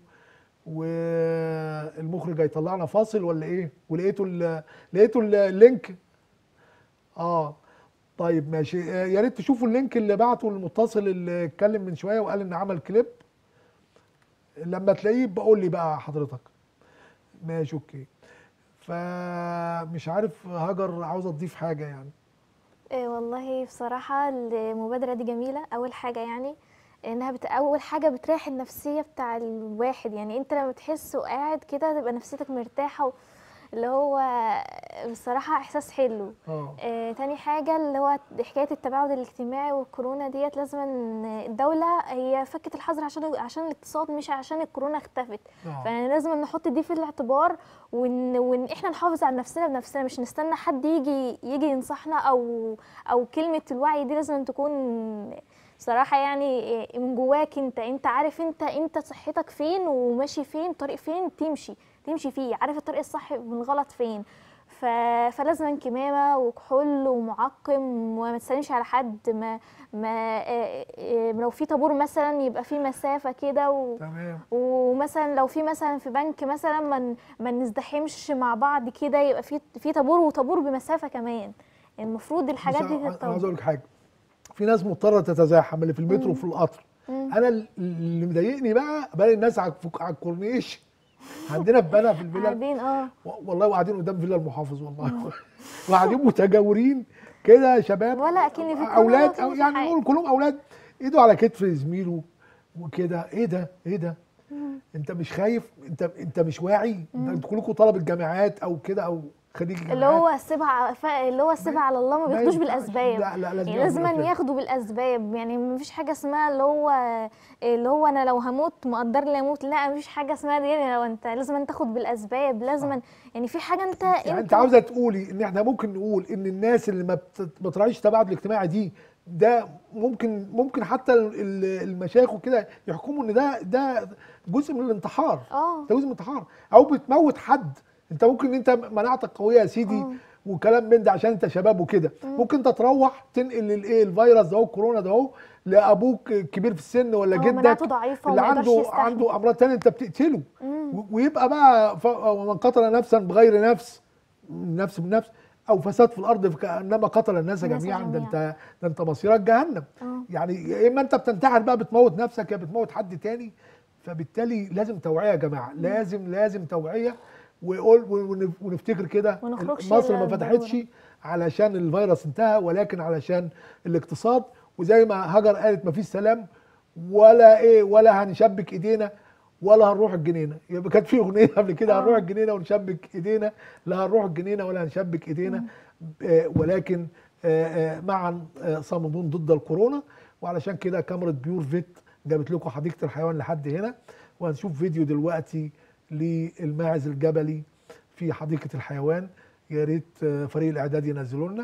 S1: والمخرج هيطلعنا فاصل ولا ايه ولقيتوا ال- لقيتوا ال- اللينك اه طيب ماشي آه، يا ريت تشوفوا اللينك اللي بعته المتصل اللي اتكلم من شويه وقال ان عمل كليب لما تلاقيه بقول لي بقى حضرتك ماشي اوكي فمش عارف هاجر عاوزه تضيف حاجه يعني
S2: إيه والله بصراحة المبادرة دي جميلة أول حاجة يعني إنها بت... أول حاجة بتريح النفسية بتاع الواحد يعني أنت لما تحس قاعد كده تبقى نفسيتك مرتاحة و... اللي هو بصراحة إحساس حلو
S1: اه
S2: آه، تاني حاجة اللي هو حكاية التباعد الاجتماعي والكورونا ديت لازم إن الدولة هي فكت الحظر عشان عشان الاقتصاد مش عشان الكورونا اختفت
S1: اه
S2: فيعني لازم نحط دي في الاعتبار وان وان احنا نحافظ على نفسنا بنفسنا مش نستنى حد يجي يجي ينصحنا او او كلمة الوعي دي لازم تكون بصراحه يعني إيه، من جواك انت انت عارف انت انت صحتك فين وماشي فين طريق فين تمشي تمشي فيه عارف الطريق الصح من الغلط فين ف... فلازم كمامه وكحول ومعقم وما تسلمش على حد ما ما إيه، إيه، لو في طابور مثلا يبقى في مسافه كده و...
S1: تمام
S2: ومثلا لو في مثلا في بنك مثلا ما ن- ما نزدحمش مع بعض كده يبقى في في طابور وطابور بمسافه كمان المفروض الحاجات
S1: بص،
S2: دي
S1: انا عاوز
S2: تتطور
S1: اقول لك حاجه في ناس مضطره تتزاحم اللي في المترو وفي القطر انا ال- اللي مضايقني بقى بلاقي الناس على على الكورنيش عندنا في بنا في الفيلا
S2: قاعدين اه
S1: و- والله وقاعدين قدام فيلا المحافظ والله وقاعدين متجاورين كده شباب
S2: ولا أكن في
S1: اولاد
S2: كورونا
S1: أو
S2: وفي
S1: يعني
S2: حاجة.
S1: نقول كلهم اولاد ايده على كتف زميله وكده ايه ده ايه ده انت مش خايف انت انت مش واعي ده انتوا كلكم طلبه جامعات او كده او خريج جامعات
S2: اللي هو سيبها ف- اللي هو سيبها على الله ما
S1: ما
S2: بياخدوش
S1: ينفعش.
S2: بالاسباب
S1: لا، لا، لازم
S2: يعني
S1: ياخدوا
S2: لازم
S1: بالأسباب.
S2: ياخدوا بالاسباب يعني ما فيش حاجه اسمها اللي هو اللي هو انا لو هموت مقدر لي اموت لا ما فيش حاجه اسمها دي يعني لو انت لازم تاخد بالاسباب لازم يعني في حاجه انت
S1: يعني انت عاوزه تقولي ان احنا ممكن نقول ان الناس اللي ما بت- بتراعيش التباعد الاجتماعي دي ده ممكن ممكن حتى ال- ال- المشايخ وكده يحكموا ان ده ده جزء من الانتحار
S2: اه
S1: ده جزء من الانتحار او بتموت حد انت ممكن انت مناعتك قويه يا سيدي
S2: اه.
S1: وكلام من ده عشان انت شباب وكده ممكن انت تروح تنقل الايه الفيروس ده اهو الكورونا ده اهو لابوك كبير في السن ولا
S2: اه،
S1: جدك
S2: مناعته ضعيفة
S1: اللي
S2: وما يقدرش
S1: عنده
S2: يستحمل.
S1: عنده امراض تانية انت بتقتله و- ويبقى بقى ف- ومن قتل نفسا بغير نفس نفس بنفس او فساد في الارض كانما قتل الناس
S2: الناس
S1: جميعا ده
S2: جميعاً.
S1: انت ده انت مصيرك جهنم
S2: اه.
S1: يعني يا اما انت بتنتحر بقى بتموت نفسك يا بتموت حد تاني فبالتالي لازم توعيه يا جماعه لازم لازم توعيه وقول ون- ونفتكر كده
S2: ما نخرجش
S1: مصر ما
S2: إلا
S1: فتحتش علشان الفيروس انتهى ولكن علشان الاقتصاد وزي ما هاجر قالت ما فيش سلام ولا ايه ولا هنشبك ايدينا ولا هنروح الجنينه يبقى كانت في اغنيه قبل كده هنروح الجنينه ونشبك ايدينا لا هنروح الجنينه ولا هنشبك ايدينا آه ولكن آه آه معا آه صامدون ضد الكورونا وعلشان كده كاميرا بيور فيت جابت لكم حديقه الحيوان لحد هنا وهنشوف فيديو دلوقتي للماعز الجبلي في حديقه الحيوان يا ريت آه، فريق الاعداد ينزلوا لنا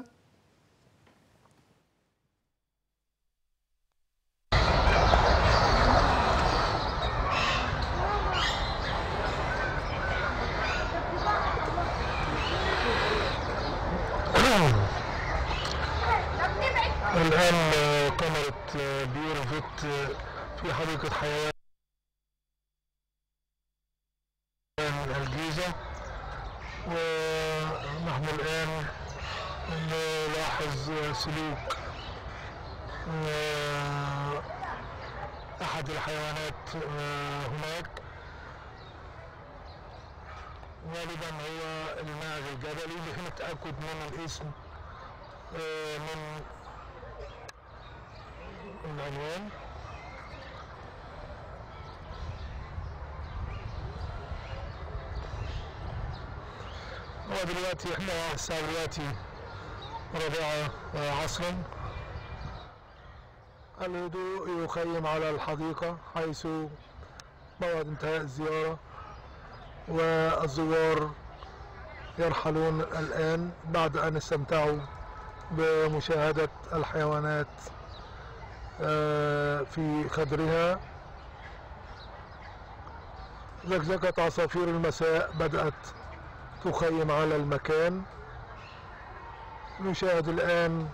S1: الآن آه، كاميرا آه، بيور فيت آه، في حديقة حيوان الجيزة ونحن الآن نلاحظ آه، سلوك آه، أحد الحيوانات آه، هناك غالبا هو الماعز الجبلي لنتأكد من الاسم آه، من العنوان ودلوقتي احنا الساعة دلوقتي رابعة آه، عصرا الهدوء يخيم على الحديقة حيث موعد انتهاء الزيارة والزوار يرحلون الآن بعد أن استمتعوا بمشاهدة الحيوانات آه، في خدرها زكزكة عصافير المساء بدأت تخيم على المكان نشاهد الآن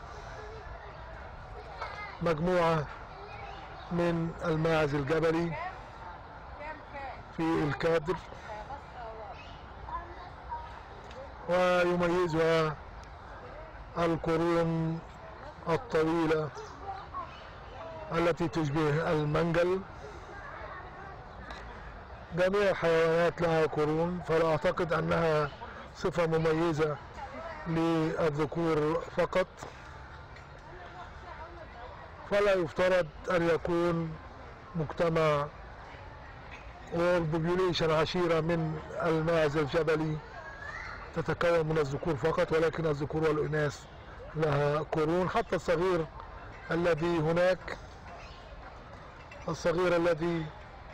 S1: مجموعة من الماعز الجبلي في الكادر ويميزها القرون الطويلة التي تشبه المنجل جميع الحيوانات لها قرون فلا أعتقد أنها صفة مميزة للذكور فقط فلا يفترض أن يكون مجتمع والبوبيوليشن عشيرة من الماعز الجبلي تتكون من الذكور فقط ولكن الذكور والإناث لها قرون حتى الصغير الذي هناك الصغير الذي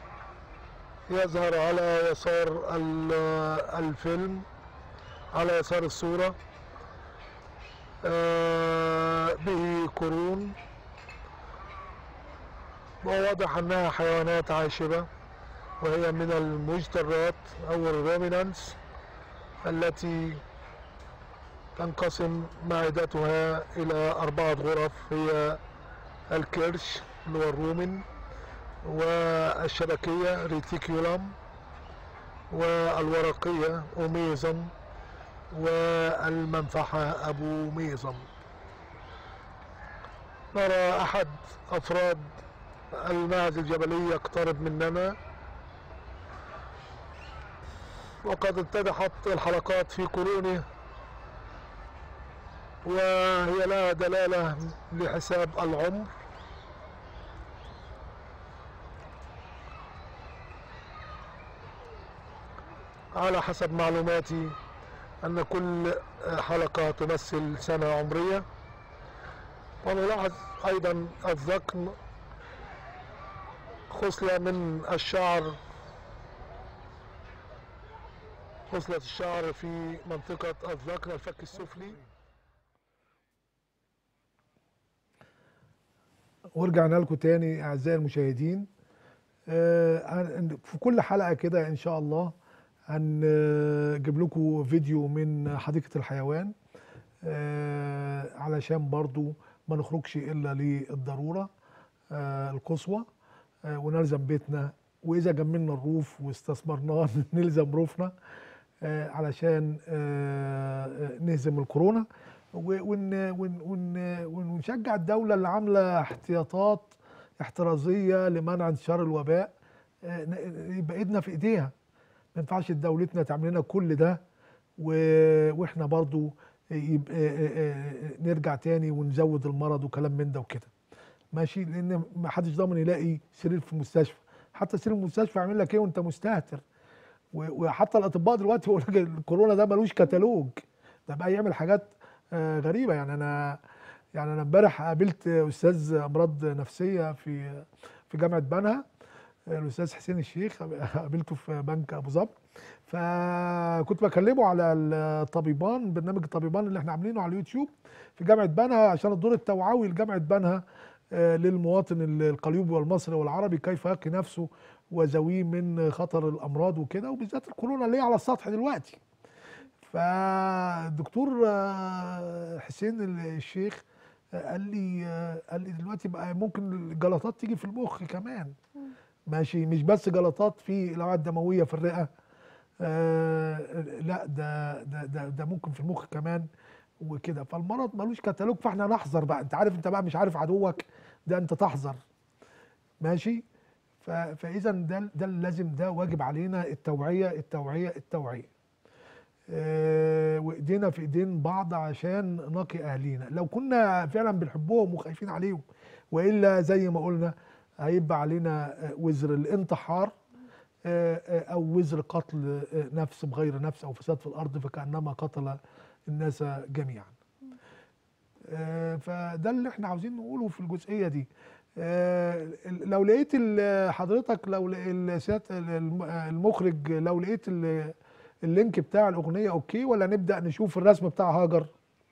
S1: يظهر على يسار ال- الفيلم على يسار الصورة آه، به قرون وواضح أنها حيوانات عاشبة وهي من المجترات أو الرومينانس التي تنقسم معدتها إلى أربعة غرف هي الكرش اللي هو الرومن والشبكية ريتيكيولم والورقية أوميزم والمنفحة أبو ميزم نرى أحد أفراد الماعز الجبلية يقترب مننا وقد اتضحت الحلقات في قرونه وهي لها دلالة لحساب العمر على حسب معلوماتي أن كل حلقة تمثل سنة عمرية ونلاحظ أيضا الذقن خصلة من الشعر خصلة الشعر في منطقة الذقن الفك السفلي ورجعنا لكم تاني أعزائي المشاهدين آه، هن- في كل حلقة كده إن شاء الله هنجيب لكم فيديو من حديقة الحيوان آه، علشان برضو ما نخرجش إلا للضرورة آه، القصوى آه، ونلزم بيتنا وإذا جملنا الروف واستثمرناه نلزم روفنا آه، علشان آه، آه، نهزم الكورونا و- ون ون ون ونشجع الدولة اللي عاملة احتياطات احترازية لمنع انتشار الوباء آه، ن- يبقى ايدنا في ايديها ما ينفعش دولتنا تعمل لنا كل ده و- واحنا برضو يبقى آه، آه، نرجع تاني ونزود المرض وكلام من ده وكده ماشي لان ما حدش ضامن يلاقي سرير في المستشفى حتى سرير المستشفى يعمل لك ايه وانت مستهتر و- وحتى الاطباء دلوقتي بيقول لك الكورونا ده ملوش كتالوج ده بقى يعمل حاجات آه، غريبه يعني انا يعني انا امبارح قابلت استاذ امراض نفسيه في في جامعه بنها الاستاذ حسين الشيخ قابلته في بنك ابو ظبي فكنت بكلمه على الطبيبان برنامج الطبيبان اللي احنا عاملينه على اليوتيوب في جامعه بنها عشان الدور التوعوي لجامعه بنها آه، للمواطن القليوبي والمصري والعربي كيف يقي نفسه وذويه من خطر الامراض وكده وبالذات الكورونا اللي هي على السطح دلوقتي فالدكتور آه، حسين الشيخ آه، قال لي آه، قال لي دلوقتي بقى ممكن الجلطات تيجي في المخ كمان ماشي مش بس جلطات في الاوعيه الدمويه في الرئه آه لا ده ده ده, ده ممكن في المخ كمان وكده فالمرض ملوش كتالوج فاحنا نحذر بقى انت عارف انت بقى مش عارف عدوك ده انت تحذر ماشي ف- فاذا ده ده لازم ده واجب علينا التوعيه التوعيه التوعيه آه، وايدينا في ايدين بعض عشان نقي اهالينا لو كنا فعلا بنحبهم وخايفين عليهم والا زي ما قلنا هيبقى علينا آه، وزر الانتحار آه، آه، او وزر قتل آه، نفس بغير نفس او فساد في الارض فكانما قتل الناس جميعا آه، فده اللي احنا عاوزين نقوله في الجزئيه دي آه، لو لقيت ال- حضرتك لو ل- السيادة الم- المخرج لو لقيت ال- اللينك بتاع الاغنيه اوكي ولا نبدا نشوف الرسم بتاع هاجر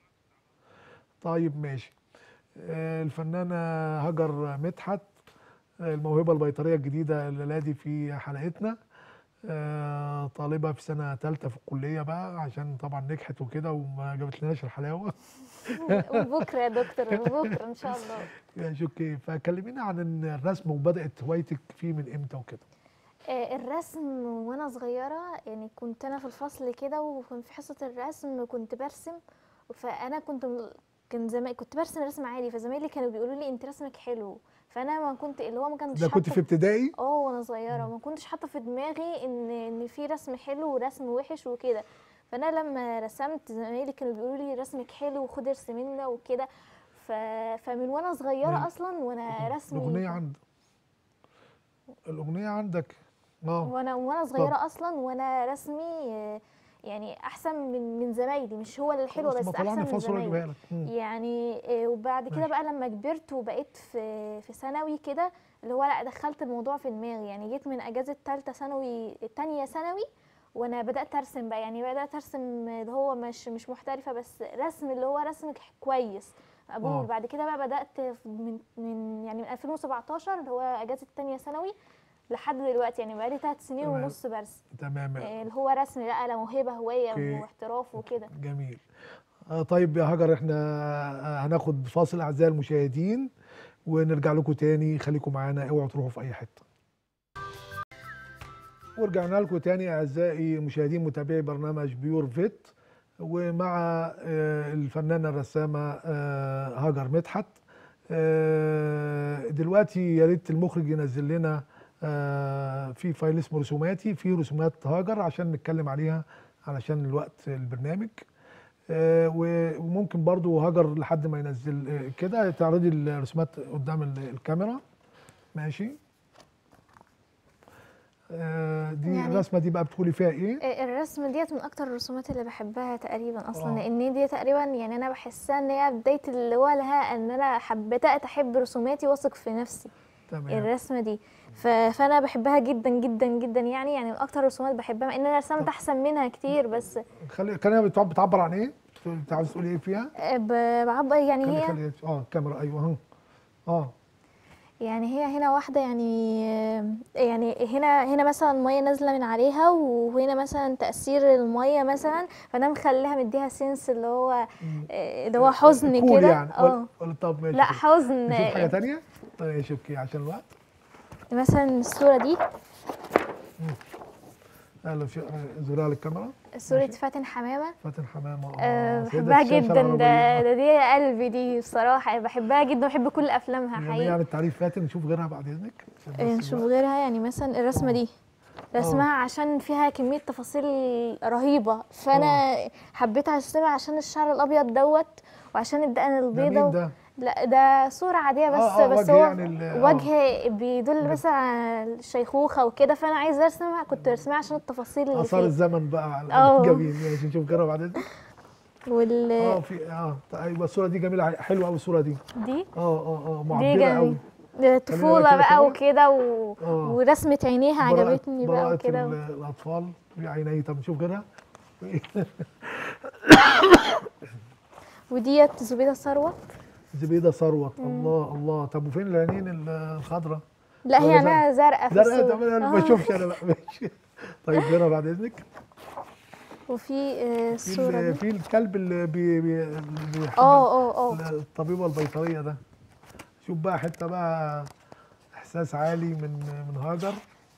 S1: طيب ماشي آه، الفنانه هاجر مدحت آه، الموهبه البيطريه الجديده الليله دي في حلقتنا آه، طالبه في سنه ثالثه في الكليه بقى عشان طبعا نجحت وكده وما جابتلناش الحلاوه
S2: وبكره يا دكتور وبكره ان شاء الله
S1: يا شوكي فكلمينا عن إن الرسم وبدات هوايتك فيه من امتى وكده
S2: آه، الرسم وانا صغيره يعني كنت انا في الفصل كده وكان في حصه الرسم كنت برسم فانا كنت م- كان زمان كنت برسم رسم عادي فزمايلي كانوا بيقولوا لي انت رسمك حلو فانا ما كنت اللي هو ما كنتش
S1: ده كنت
S2: حاطة
S1: في ابتدائي
S2: اه وانا صغيره ما كنتش حاطه في دماغي ان ان في رسم حلو ورسم وحش وكده فانا لما رسمت زمايلي كانوا بيقولوا لي رسمك حلو وخد ارسم لنا وكده ف... فمن وانا صغيره
S1: ما-
S2: اصلا وانا رسمي
S1: الاغنيه عندك الاغنيه عندك اه
S2: وانا وانا صغيره اصلا وانا رسمي آه، يعني احسن من من زمايلي مش هو الحلو
S1: خلاص،
S2: بس
S1: ما
S2: احسن
S1: طلعنا
S2: من
S1: فاصل
S2: زمايلي
S1: واجيبها لك مم.
S2: يعني آه، وبعد كده
S1: ماشي.
S2: بقى لما كبرت وبقيت في في ثانوي كده اللي هو لا دخلت الموضوع في دماغي يعني جيت من اجازه ثالثه ثانوي تانية ثانوي وانا بدات ارسم بقى يعني بدات ارسم اللي هو مش مش محترفه بس رسم اللي هو رسم كويس ابوه
S1: آه.
S2: وبعد كده بقى بدات في- من من يعني من 2017 اللي هو اجازه التانية ثانوي لحد دلوقتي يعني بقالي ثلاث سنين
S1: تمام.
S2: ونص برسم
S1: تمام
S2: آه، اللي هو رسم بقى لا موهبه هوايه
S1: أوكي.
S2: واحتراف وكده
S1: جميل آه طيب يا هاجر احنا آه، هناخد فاصل اعزائي المشاهدين ونرجع لكم تاني خليكم معانا اوعوا تروحوا في اي حته ورجعنا لكم تاني اعزائي مشاهدين متابعي برنامج بيور فيت ومع آه، الفنانه الرسامه آه، هاجر مدحت آه، دلوقتي يا ريت المخرج ينزل لنا آه، في فايل اسمه رسوماتي في رسومات هاجر عشان نتكلم عليها علشان الوقت البرنامج آه، و- وممكن برضو هاجر لحد ما ينزل آه، كده تعرضي الرسومات قدام ال- الكاميرا ماشي آه، دي
S2: يعني-
S1: الرسمه دي بقى بتقولي فيها ايه
S2: آه، الرسم ديت من اكتر الرسومات اللي بحبها تقريبا اصلا
S1: آه.
S2: لان دي تقريبا يعني انا بحسها ان هي بدايه اللي هو لها ان انا حب- بدات احب رسوماتي واثق في نفسي
S1: تمام
S2: الرسمه دي ف... فانا بحبها جدا جدا جدا يعني يعني من اكتر الرسومات بحبها مع ان انا رسمت احسن منها كتير بس
S1: خلي كان بتعب- بتعبر عن ايه انت عاوز تقولي ايه فيها
S2: آه، ب- بعبر يعني
S1: خلي
S2: هي
S1: خلي اه الكاميرا ايوه ها اه
S2: يعني هي هنا واحدة يعني يعني هنا هنا مثلا مية نازلة من عليها وهنا مثلا تأثير المية مثلا فأنا مخليها مديها سنس اللي هو اللي هو حزن
S1: كول
S2: كده
S1: يعني
S2: اه
S1: ولا- ولا طب ماشي
S2: لا
S1: كده.
S2: حزن
S1: نشوف حاجه تانية طيب ماشي اوكي عشان الوقت
S2: مثلا الصورة دي
S1: اهلا في زورها للكاميرا
S2: صورة
S1: ماشي.
S2: فاتن حمامة
S1: فاتن حمامه
S2: أه
S1: سيدة
S2: بحبها
S1: الشاشة
S2: جدا
S1: العربية.
S2: ده ده دي قلبي دي بصراحة بحبها جدا وبحب كل أفلامها
S1: يعني
S2: حقيقي
S1: يعني التعريف فاتن نشوف غيرها بعد اذنك عشان بس
S2: آه، نشوف
S1: الوقت.
S2: غيرها يعني مثلا الرسمة دي رسمها عشان فيها كمية تفاصيل رهيبة فأنا حبيت ارسمها عشان الشعر الأبيض دوت وعشان الدقن
S1: ده
S2: البيضة
S1: مين ده؟
S2: لا ده صورة عادية بس
S1: آه، آه،
S2: بس
S1: وجه
S2: هو
S1: يعني ال- آه.
S2: وجه بيدل مثلا على الشيخوخة وكده فأنا عايزة ارسمها كنت برسمها عشان التفاصيل اللي
S1: اثار
S2: فيه
S1: الزمن بقى على
S2: آه.
S1: جميل ماشي نشوف غيرها بعد اذنك
S2: وال
S1: اه في اه طيب، ايوه الصوره دي جميله حلوه قوي الصوره دي
S2: دي
S1: اه اه اه
S2: دي
S1: معبره
S2: جميل
S1: قوي
S2: طفولة
S1: كده
S2: بقى
S1: كده.
S2: وكده و...
S1: آه.
S2: ورسمة عينيها
S1: براءة-
S2: عجبتني بقى
S1: براءة
S2: وكده
S1: ال- الاطفال في عيني طب نشوف غيرها
S2: وديت زبيدة ثروت
S1: زبيده ثروت الله الله طب وفين العينين الخضراء
S2: لا
S1: ولا
S2: هي عينها زرقاء في
S1: لا لا
S2: الصورة
S1: طب انا ما
S2: آه.
S1: بشوفش انا بقى ماشي طيب غيرها بعد اذنك
S2: وفي آه،
S1: في
S2: الصورة
S1: ال-
S2: دي
S1: في الكلب اللي بي بي اللي بيحب
S2: اه اه اه
S1: الطبيبه البيطريه ده شوف بقى حته بقى احساس عالي من من هاجر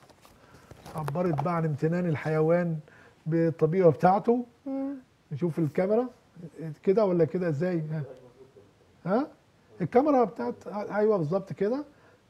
S1: عبرت بقى عن امتنان الحيوان بالطبيعه بتاعته
S2: مم.
S1: نشوف الكاميرا كده ولا كده ازاي ها, ها؟ الكاميرا بتاعت ايوه بالظبط كده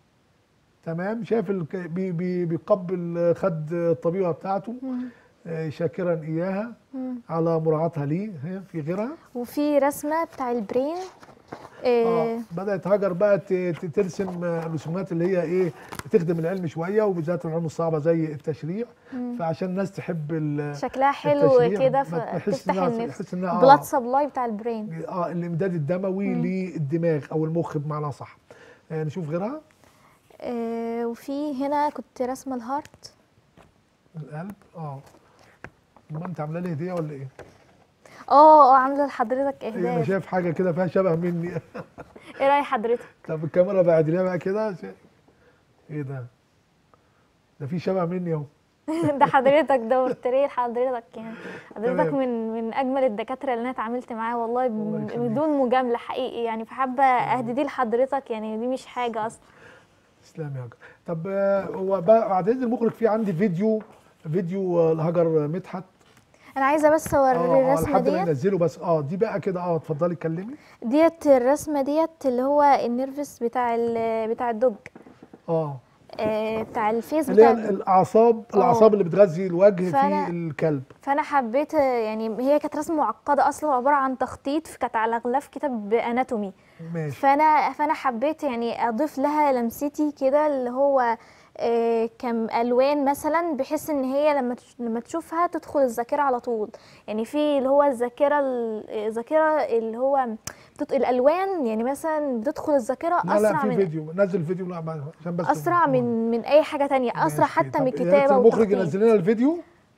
S1: تمام شايف الك... بي... بي... بيقبل خد الطبيعه بتاعته
S2: مم.
S1: آه، شاكرا اياها
S2: مم.
S1: على مراعاتها ليه ها، في غيرها
S2: وفي رسمة بتاع البرين
S1: اه
S2: آه
S1: بدات هاجر بقى ت- ت- ترسم آه، رسومات اللي هي ايه بتخدم العلم شويه وبالذات العلوم الصعبه زي التشريع فعشان الناس تحب ال-
S2: شكلها حلو
S1: التشريع،
S2: كده
S1: ما تحس
S2: فتفتح
S1: إنها-
S2: النفس
S1: تحس إنها آه.
S2: بلاد سبلاي بتاع البرين
S1: اه الامداد الدموي للدماغ او المخ بمعنى صح آه نشوف غيرها
S2: آه وفي هنا كنت راسمة الهارت
S1: القلب اه ما انت عامله لي هديه ولا ايه؟
S2: اه اه عاملة لحضرتك
S1: إيه، انا
S2: اهداء
S1: شايف حاجه كده فيها شبه مني
S2: ايه رأي حضرتك
S1: طب الكاميرا بعد ليها بقى كده شا- ايه ده؟ ده في شبه مني اهو
S2: ده حضرتك ده بورتريه لحضرتك يعني حضرتك
S1: تمام.
S2: من من اجمل الدكاتره اللي انا اتعاملت معاه والله ب-
S1: الله يخليك.
S2: بدون مجامله حقيقي يعني فحابه اهدي دي لحضرتك يعني دي مش حاجه اصلا
S1: تسلم يا هاجر طب آه، هو بقى بعد اذن المخرج في عندي فيديو فيديو آه، لهاجر مدحت
S2: انا عايزه بس اوري
S1: اه اه
S2: الرسمه
S1: لحد ما
S2: ديت
S1: ينزله بس اه دي بقى كده اه اتفضلي اتكلمي
S2: ديت الرسمه ديت اللي هو النيرفس بتاع ال- بتاع الدوج
S1: اه
S2: آه بتاع الفيس
S1: اللي هي
S2: بتاع الدوج.
S1: الاعصاب الاعصاب اللي بتغذي الوجه
S2: فأنا-
S1: في الكلب
S2: فانا حبيت يعني هي كانت رسمه معقده اصلا عباره عن تخطيط كانت على غلاف كتاب اناتومي
S1: ماشي
S2: فانا فانا حبيت يعني اضيف لها لمستي كده اللي هو آه، كم الوان مثلا بحيث ان هي لما تش- لما تشوفها تدخل الذاكره على طول يعني في اللي هو الذاكره ال- الذاكره اللي هو بتد... الالوان يعني مثلا بتدخل الذاكره
S1: لا لا
S2: اسرع
S1: في
S2: من
S1: فيديو نزل فيديو لا بعد- عشان بس
S2: اسرع من من اي حاجه تانية اسرع
S1: ماشي.
S2: حتى
S1: طب
S2: من
S1: يا ريت
S2: الكتابه
S1: المخرج
S2: والتخطيط
S1: ينزل لنا الفيديو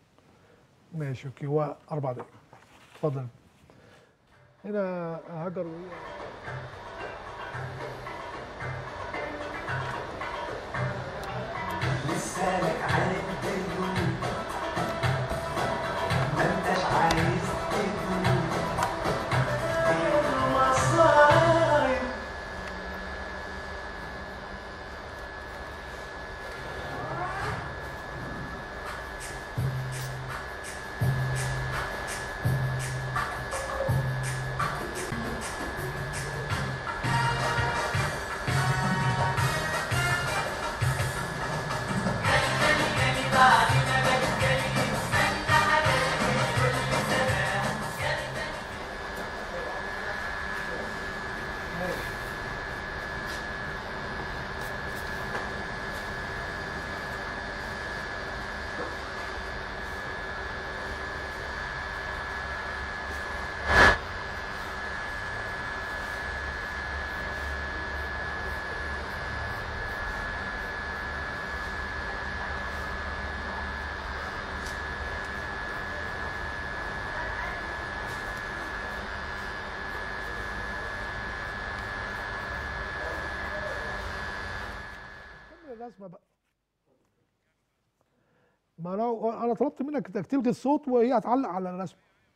S1: ماشي اوكي هو اربع دقايق اتفضل هنا هاجر وهي
S5: لسانك عارف تدوب ما انتش عايز تدوب المصايب
S1: كمل الرسمه بقى ما لو انا طلبت منك انك تلغي الصوت وهي هتعلق على الرسمه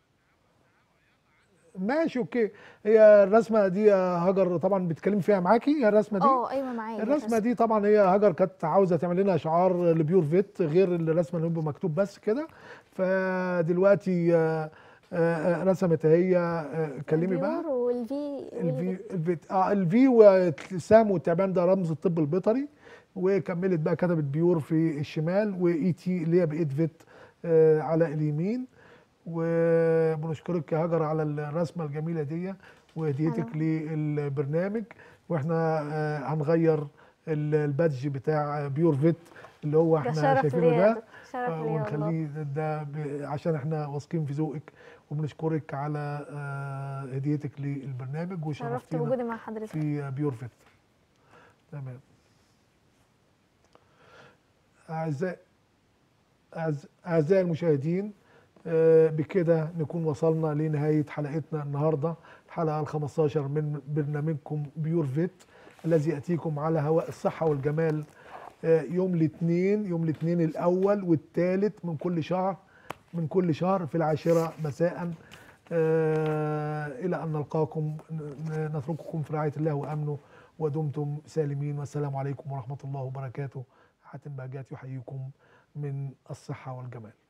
S1: ماشي اوكي هي الرسمه دي يا هاجر طبعا بتتكلم فيها معاكي هي الرسمه دي
S2: اه ايوه معايا
S1: الرسمه دي طبعا هي هاجر كانت عاوزه تعمل لنا اشعار لبيور فيت غير الرسمه اللي هو مكتوب بس كده فدلوقتي آه، آه، رسمت هي آه، كلمي بقى
S2: البيور والفي
S1: الفي الفيت اه الفي والسهم والتعبان ده رمز الطب البيطري وكملت بقى كتبت بيور في الشمال واي تي اللي هي بايد فيت آه على اليمين وبنشكرك يا هاجر على الرسمه الجميله دي وهديتك للبرنامج واحنا آه هنغير ال- البادج بتاع بيور فيت اللي هو
S2: ده
S1: احنا
S2: شرف
S1: شايفينه
S2: ليا
S1: ده
S2: ده شرف
S1: آه،
S2: ليا والله
S1: ونخليه ده ب- عشان احنا واثقين في ذوقك وبنشكرك على آه، هديتك للبرنامج
S2: شرفت
S1: وشرفتينا
S2: بوجودي مع حضرتك
S1: في بيور فيت تمام أعزائي أعز- أعزائي المشاهدين آه، بكده نكون وصلنا لنهاية حلقتنا النهاردة الحلقة ال 15 من برنامجكم بيور فيت الذي يأتيكم على هواء الصحة والجمال آه، يوم الاثنين يوم الاثنين الأول والثالث من كل شهر من كل شهر في العاشرة مساء آه، إلى أن نلقاكم ن- نترككم في رعاية الله وأمنه ودمتم سالمين والسلام عليكم ورحمة الله وبركاته حاتم بهجات يحييكم من الصحة والجمال